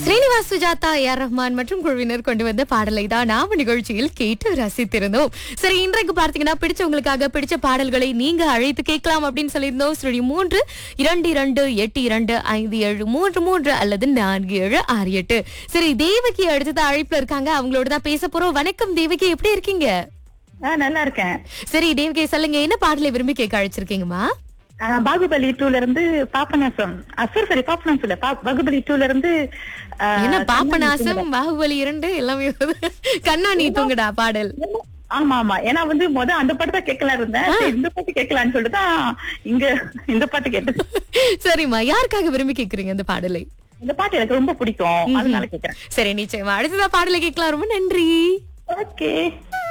Srinivas Sujatha AR Rahman மற்றும் குழுவினர் கொண்டு வந்த பாடலை தான் நாம நிகழ்ச்சியில் கேட்டு ரசித்திருந்தோம் சரி இன்றைக்கு பார்த்தீங்கன்னா பிடிச்சவங்களுக்காக பிடிச்ச பாடல்களை நீங்க அழைத்து கேட்கலாம் அப்படின்னு சொல்லியிருந்தோம் ஸ்ருடி மூன்று இரண்டு இரண்டு எட்டு இரண்டு ஐந்து ஏழு மூன்று மூன்று அல்லது நான்கு ஏழு ஆறு எட்டு சரி தேவகி அடுத்தது அழைப்புல இருக்காங்க அவங்களோட தான் பேச போறோம் வணக்கம் தேவகி எப்படி இருக்கீங்க ஆ, நல்லா இருக்கேன் சரி தேவகி சொல்லுங்க என்ன பாடலை விரும்பி கேட்க அழைச்சிருக்கீங்கம்மா ஆ, பாகுபலி டூல இருந்து பாப்பநாசம் சாரி சாரி பாப்பநாசம் இல்ல பா- பாகுபலி டூல இருந்து ஆ, என்ன கண்ணாடி பாப்பநாசம் பாகுபலி இரண்டு எல்லாமே வருது. கண்ணா நீ தூங்குடா பாடல் தூங்குதா. ஆமா ஆமா ஏன்னா வந்து முத அந்த பாட்டு தான் கேட்கலாம் இருந்தேன் சரி, இந்த பாட்டு கேட்கலாம்னு சொல்லிட்டு தான் இங்க இந்த பாட்டு கேட்டேன் சரிம்மா யாருக்காக விரும்பி கேக்குறீங்க இந்த பாடலை இந்த பாட்டு எனக்கு ரொம்ப பிடிக்கும் அதனால கேக்குறேன் சரி நிச்சயமா அடுத்ததா பாடலை கேட்கலாம் ரொம்ப நன்றி ஓகே